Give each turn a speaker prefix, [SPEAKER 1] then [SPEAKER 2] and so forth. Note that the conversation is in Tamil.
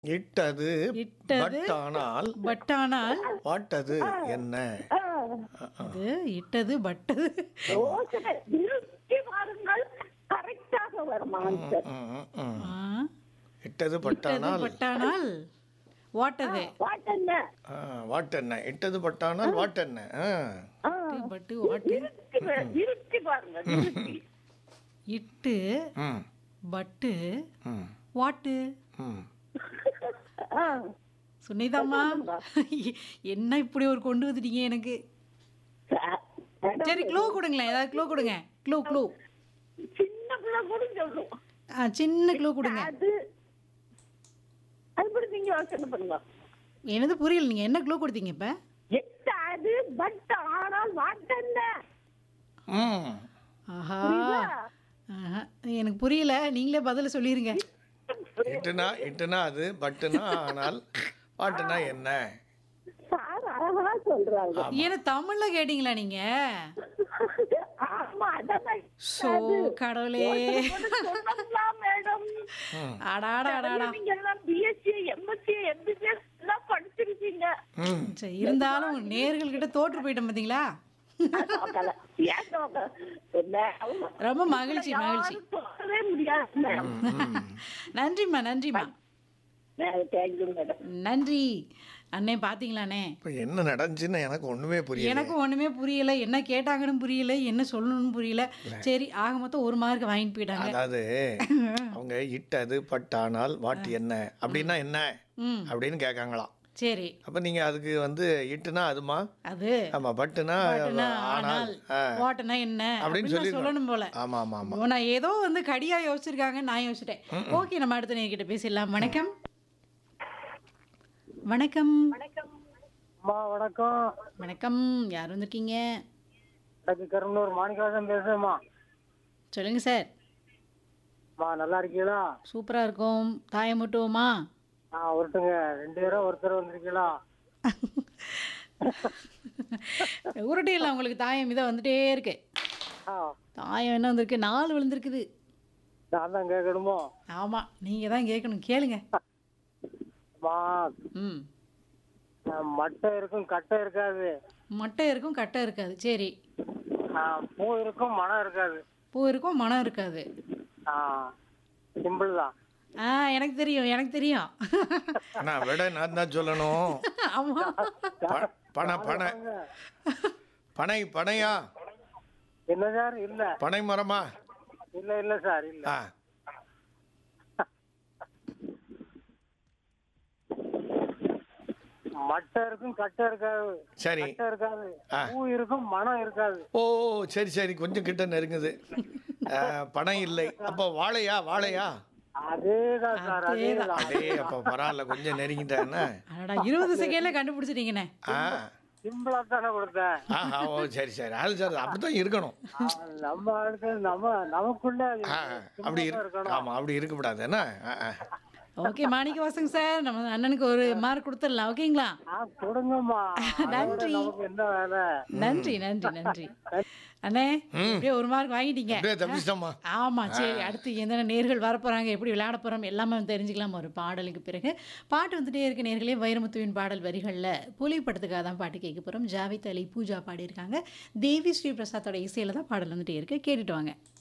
[SPEAKER 1] இட்டது
[SPEAKER 2] இட்டது
[SPEAKER 1] பட் ஆனால்
[SPEAKER 2] பட் ஆனால்
[SPEAKER 1] வாட்டது என்ன
[SPEAKER 2] அது இட்டது பட்டது
[SPEAKER 3] யோசனை நிறுத்தி பாருங்கள் கரெக்டாக வரும் ஆன்சர்
[SPEAKER 1] ம், ம், ம்.
[SPEAKER 2] ஆ,
[SPEAKER 1] இட்டது
[SPEAKER 2] இட்டது
[SPEAKER 1] பட்டானால்
[SPEAKER 2] பட்டானால் வாட்டது
[SPEAKER 3] வாட் என்ன
[SPEAKER 1] ஆ, வாட் என்ன இட்டது பட்டானால் வாட் என்ன ஆ.
[SPEAKER 3] ஆ,
[SPEAKER 2] பட்டு வாட்டு
[SPEAKER 3] நிறுத்தி பா- நிறுத்தி பாருங்க நிறுத்தி
[SPEAKER 2] இட்டு
[SPEAKER 1] ம்,
[SPEAKER 2] பட்டு
[SPEAKER 1] ம்,
[SPEAKER 2] வாட்டு
[SPEAKER 1] ம்.
[SPEAKER 3] ஆ,
[SPEAKER 2] சுனிதாம்மா என்ன இப்படி ஒரு கொண்டு வந்துட்டீங்க எனக்கு
[SPEAKER 3] ச- மேடம்,
[SPEAKER 2] சரி க்ளூ கொடுங்களேன் ஏதாவது க்ளூ கொடுங்க க்ளூ க்ளூ
[SPEAKER 3] சின்ன பிள்ளை கூட சொல்லும்
[SPEAKER 2] ஆ சின்ன க்ளூ கொடுங்க
[SPEAKER 3] அது அதுபடி நீங்க யோசனை பண்ணுங்க
[SPEAKER 2] எனது புரியல நீங்க என்ன க்ளூ கொடுத்தீங்க இப்ப
[SPEAKER 3] எட்டாது பட் ஆனால் வாட் என்ன
[SPEAKER 1] ம்.
[SPEAKER 2] ஆஹா
[SPEAKER 3] புரியுதா?
[SPEAKER 2] ஆஹா. எனக்கு புரியல நீங்களே பதில சொல்லிருங்க
[SPEAKER 1] இட்டுனா இட்டுனா அது பட்டுனா ஆனால் வாட்டுனா என்ன
[SPEAKER 3] சார் அழகா சொல்றாங்க
[SPEAKER 2] ஏன்னா தமிழ்ல கேட்டீங்களா நீங்க
[SPEAKER 3] ஆமா அதான்
[SPEAKER 2] சோ கடவுளே
[SPEAKER 3] சொல்லலாம் மேடம்
[SPEAKER 1] ம்,
[SPEAKER 2] அடாடா அடாடா
[SPEAKER 3] நீங்க எல்லாம் பிஎஸ்சி எம்எஸ்சி எம்பிபிஎஸ் எல்லாம் படிச்சிருக்கீங்க
[SPEAKER 1] ம்.
[SPEAKER 2] சரி இருந்தாலும் நேர்கள் கிட்ட தோற்று போயிட்டோம் பாத்தீங்களா
[SPEAKER 3] நோக்கல. ஏன் நோக்கல? மேடம்,
[SPEAKER 2] ரொம்ப மகிழ்ச்சி மகிழ்ச்சி
[SPEAKER 3] யாரும் சொல்லவே முடியாது மேடம்
[SPEAKER 2] நன்றிம்மா நன்றிம்மா
[SPEAKER 3] தேங்க்யூ மேடம்
[SPEAKER 2] நன்றி அண்ணே பாத்தீங்களாண்ணே
[SPEAKER 1] இப்ப என்ன நடந்துச்சுன்னு எனக்கு ஒண்ணுமே புரியல
[SPEAKER 2] எனக்கும் ஒண்ணுமே புரியல என்ன கேட்டாங்கன்னு புரியல என்ன சொல்லணும்னு புரியல சரி ஆக மொத்தம் ஒரு மார்க் வாங்கிட்டு போயிட்டாங்க
[SPEAKER 1] அதாவது அவங்க இட்டது பட்டானால் வாட் என்ன அப்படின்னா என்ன
[SPEAKER 2] ம்
[SPEAKER 1] அப்படின்னு கேட்காங்களாம்
[SPEAKER 2] சரி
[SPEAKER 1] அப்ப நீங்க அதுக்கு வந்து இட்டுனா அதுமா
[SPEAKER 2] அது
[SPEAKER 1] ஆமா பட்டுனா
[SPEAKER 2] பாட்டுனா
[SPEAKER 1] ஆனால்
[SPEAKER 2] ஆனால்
[SPEAKER 1] ஆ.
[SPEAKER 2] வாட்டுனா என்ன
[SPEAKER 1] அப்படின்னு
[SPEAKER 2] அப்படின்னு
[SPEAKER 1] சொல்லி
[SPEAKER 2] சொல்லணும் போல
[SPEAKER 1] ஆமா ஆமா ஆமா
[SPEAKER 2] ஓ, நான் ஏதோ வந்து கடியா யோசிச்சிருக்காங்க நான் யோசிச்சிட்டேன் ஓகே நம்ம அடுத்த நேர்கிட்ட பேசிடலாம் வணக்கம் வணக்கம்
[SPEAKER 4] அம்மா வணக்கம்
[SPEAKER 2] வணக்கம் யார் வந்திருக்கீங்க
[SPEAKER 4] எனக்கு கரும்பலூர் மாணிக்கவாசன் பேசுறேம்மா
[SPEAKER 2] சொல்லுங்க சார்
[SPEAKER 4] அம்மா நல்லா இருக்கீங்களா
[SPEAKER 2] சூப்பரா இருக்கும் தாயம் முட்டுவோமா
[SPEAKER 4] ஆ ஒருத்தங்க ரெண்டு பேரும் ஒருத்தர் வந்திருக்கீங்களா
[SPEAKER 2] உருட்டையில் உங்களுக்கு தாயம் இதை வந்துட்டே இருக்கு
[SPEAKER 4] ஆ
[SPEAKER 2] தாயம் என்ன வந்திருக்கு நாலு விழுந்திருக்குது
[SPEAKER 4] நான் தான் கேட்கணுமோ
[SPEAKER 2] ஆமா நீங்க தான் கேட்கணும் கேளுங்க
[SPEAKER 4] அம்மா
[SPEAKER 2] ம்
[SPEAKER 4] ஆ, மட்டை இருக்கும் கட்டை இருக்காது
[SPEAKER 2] மட்டை இருக்கும் கட்டை இருக்காது சரி
[SPEAKER 4] ஆ, பூ இருக்கும் மனம் இருக்காது
[SPEAKER 2] பூ இருக்கும் மனம் இருக்காது
[SPEAKER 4] ஆ சிம்பிள் தான்
[SPEAKER 2] ஆ எனக்கு தெரியும் எனக்கு தெரியும்
[SPEAKER 1] ஆனா விட நான் தான் சொல்லணும்
[SPEAKER 2] ஆமா
[SPEAKER 1] ப- பனை பனை பனை பனையா
[SPEAKER 4] என்ன சார் இல்ல பனை
[SPEAKER 1] மரமா
[SPEAKER 4] இல்ல இல்ல சார் இல்ல
[SPEAKER 1] ஆ
[SPEAKER 4] மட்டை இருக்கும் கட்டை இருக்காது
[SPEAKER 1] சரி
[SPEAKER 4] கட்டை இருக்காது
[SPEAKER 1] ஆ.
[SPEAKER 4] பூ இருக்கும் மனம் இருக்காது
[SPEAKER 1] ஓ சரி சரி கொஞ்சம் கிட்ட நெருங்குது ஆ, பனை இல்லை அப்போ வாழையா வாழையா
[SPEAKER 4] அதேதான் சார் அதேதான்
[SPEAKER 1] அடே அப்போ பரவாயில்ல கொஞ்சம் நெருங்கிட்டேன்னா
[SPEAKER 2] அடடா இருபது செகண்ட்ல கண்டுபிடிச்சிட்டீங்கண்ணே
[SPEAKER 1] ஆ
[SPEAKER 4] சிம்பிளா தானே கொடுத்தேன்
[SPEAKER 1] ஆஹா ஓ சரி சரி அது சரி அப்படித்தான் இருக்கணும்
[SPEAKER 4] ஆ, நம்ம ஆளுக்கு நம்ம நமக்குள்ள அது
[SPEAKER 1] ஆ அப்படி
[SPEAKER 4] simple ஆ
[SPEAKER 1] இரு
[SPEAKER 4] இருக்கணும்
[SPEAKER 1] ஆமா அப்படி இருக்கக்கூடாது என்ன ஆ, ஆ.
[SPEAKER 2] ஓகே மாணிக்க வாசங்க சார் நம்ம அண்ணனுக்கு ஒரு மார்க் கொடுத்துடலாம் ஓகேங்களா
[SPEAKER 4] ஆ கொடுங்கம்மா அதோட
[SPEAKER 2] நன்றி.
[SPEAKER 4] நமக்கு என்ன வேலை
[SPEAKER 2] நன்றி நன்றி நன்றி அண்ணே அப்படியே ஒரு மார்க் வாங்கிட்டீங்க
[SPEAKER 1] அப்படியே தப்பிச்சிட்டோம்மா
[SPEAKER 2] ஆமா சரி அடுத்து எந்தெந்த நேர்கள் வரப்போறாங்க எப்படி விளையாட போறோம் எல்லாமே தெரிஞ்சுக்கலாம் ஒரு பாடலுக்கு பிறகு பாட்டு வந்துட்டே இருக்க நேர்களே வைரமுத்துவின் பாடல் வரிகளில் புலி படத்துக்காக தான் பாட்டு கேட்க போறோம் ஜாவித் அலி பூஜா பாடியிருக்காங்க தேவி ஸ்ரீ பிரசாத்தோட இசையில தான் பாடல் வந்துட்டே இருக்கு கேட்டுட்டு வாங்க